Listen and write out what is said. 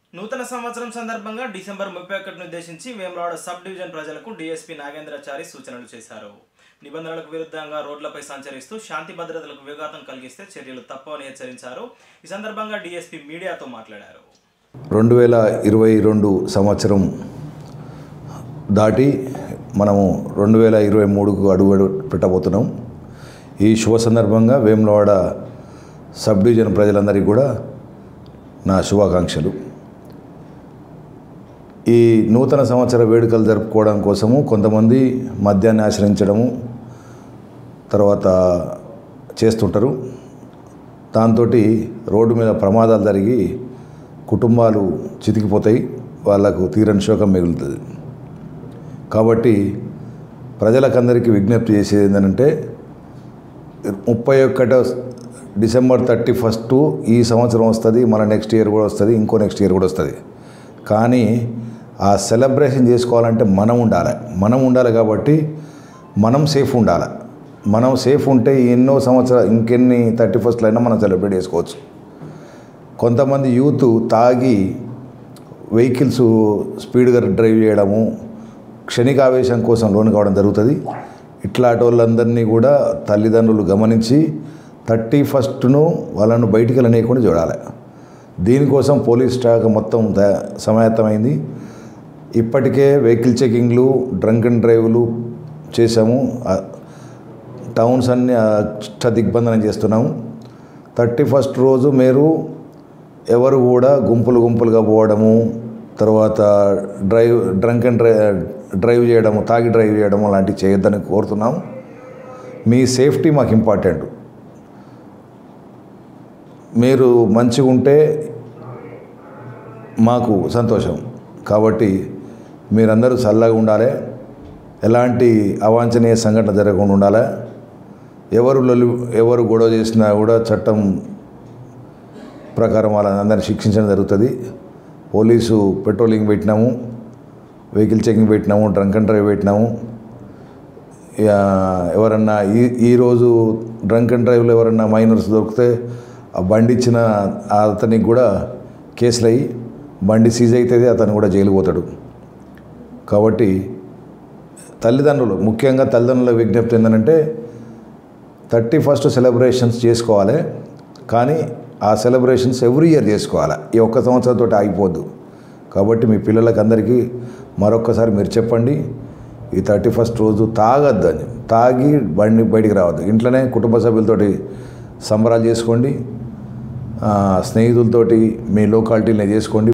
నూతన సంవత్సరం సందర్భంగా డిసెంబర్ ముప్పై ఒకటిని ఉద్దేశించి వేములవాడ సబ్ డివిజన్ ప్రజలకు డీఎస్పీ నాగేంద్రచారి సూచనలు చేశారు నిబంధనలకు విరుద్ధంగా రోడ్లపై సంచరిస్తూ శాంతి భద్రతలకు విఘాతం కలిగిస్తే చర్యలు తప్పవని హెచ్చరించారు ఈ సందర్భంగా డీఎస్పీ మీడియాతో మాట్లాడారు రెండు వేల ఇరవై రెండు సంవత్సరం దాటి మనము రెండు వేల ఇరవై మూడుకు అడుగు అడుగు పెట్టబోతున్నాం ఈ శుభ సందర్భంగా వేములవాడ సబ్ డివిజన్ ప్రజలందరికీ కూడా నా శుభాకాంక్షలు ఈ నూతన సంవత్సర వేడుకలు జరుపుకోవడం కోసము కొంతమంది మద్యాన్ని ఆశ్రయించడము తర్వాత చేస్తుంటారు దాంతో రోడ్డు మీద ప్రమాదాలు జరిగి కుటుంబాలు చితికిపోతాయి వాళ్ళకు తీరని శోకం మిగులుతుంది కాబట్టి ప్రజలకందరికీ విజ్ఞప్తి చేసేది ఏంటంటే ముప్పై ఒకటో డిసెంబర్ థర్టీ ఫస్ట్ ఈ సంవత్సరం వస్తుంది మన నెక్స్ట్ ఇయర్ కూడా వస్తుంది ఇంకో నెక్స్ట్ ఇయర్ కూడా వస్తుంది కానీ ఆ సెలబ్రేషన్ చేసుకోవాలంటే మనం ఉండాలి మనం ఉండాలి కాబట్టి మనం సేఫ్ ఉండాలి మనం సేఫ్ ఉంటే ఎన్నో సంవత్సరాలు ఇంకెన్ని థర్టీ ఫస్ట్లో అయినా మనం సెలబ్రేట్ చేసుకోవచ్చు కొంతమంది యూత్ తాగి వెహికల్స్ స్పీడ్గా డ్రైవ్ చేయడము క్షణికావేశం కోసం లోన్ కావడం జరుగుతుంది ఇట్లాంటి వాళ్ళందరినీ కూడా తల్లిదండ్రులు గమనించి థర్టీ ఫస్ట్ను వాళ్ళను బయటికి వెళ్ళనీయకుండా చూడాలి దీనికోసం పోలీస్ శాఖ మొత్తం ద- సమాయత్తమైంది ఇప్పటికే వెహికల్ చెకింగ్లు డ్రంక్ అండ్ డ్రైవ్లు చేశాము ఆ టౌన్స్ అన్ని అష్ట దిగ్బంధనం చేస్తున్నాము థర్టీ ఫస్ట్ రోజు మీరు ఎవరు కూడా గుంపులు గుంపులుగా పోవడము తర్వాత drive drunk and dry drive చేయడము తాగి డ్రైవ్ చేయడము లాంటివి చేయొద్దని కోరుతున్నాం మీ సేఫ్టీ మాకు ఇంపార్టెంట్ మీరు మంచిగా ఉంటే మాకు సంతోషం కాబట్టి మీరందరూ చల్లగా ఉండాలి ఎలాంటి అవాంఛనీయ సంఘటన జరగకుండా ఉండాలి ఎవరు లొల్లి ఎవరు గొడవ చేసినా కూడా చట్టం ప్రకారం వాళ్ళందరినీ శిక్షించడం జరుగుతుంది పోలీసు పెట్రోలింగ్ పెట్టినాము వెహికల్ చెకింగ్ పెట్టినాము డ్రంక్ అండ్ డ్రైవ్ పెట్టినాము ఇక ఎవరన్నా ఈ ఈరోజు డ్రంక్ అండ్ డ్రైవ్లో ఎవరన్నా మైనర్స్ దొరికితే ఆ బండి ఇచ్చిన అతనికి కూడా కేసులు అయ్యి బండి సీజ్ అవుతుంది అతను కూడా జైలు పోతాడు కాబట్టి తల్లిదండ్రులు ముఖ్యంగా తల్లిదండ్రుల విజ్ఞప్తి ఏంటంటే థర్టీ ఫస్ట్ సెలబ్రేషన్స్ చేసుకోవాలి కానీ ఆ సెలబ్రేషన్స్ ఎవ్రీ ఇయర్ చేసుకోవాలి ఈ ఒక్క సంవత్సరంతో ఆగిపోద్దు కాబట్టి మీ పిల్లలకి అందరికీ మరొక్కసారి మీరు చెప్పండి ఈ థర్టీ ఫస్ట్ రోజు తాగద్దు అని తాగి బండి బయటికి రావద్దు ఇంట్లోనే కుటుంబ సభ్యులతోటి సంబరాలు చేసుకోండి ఆ, స్నేహితులతోటి మీ లోకాలిటీని చేసుకోండి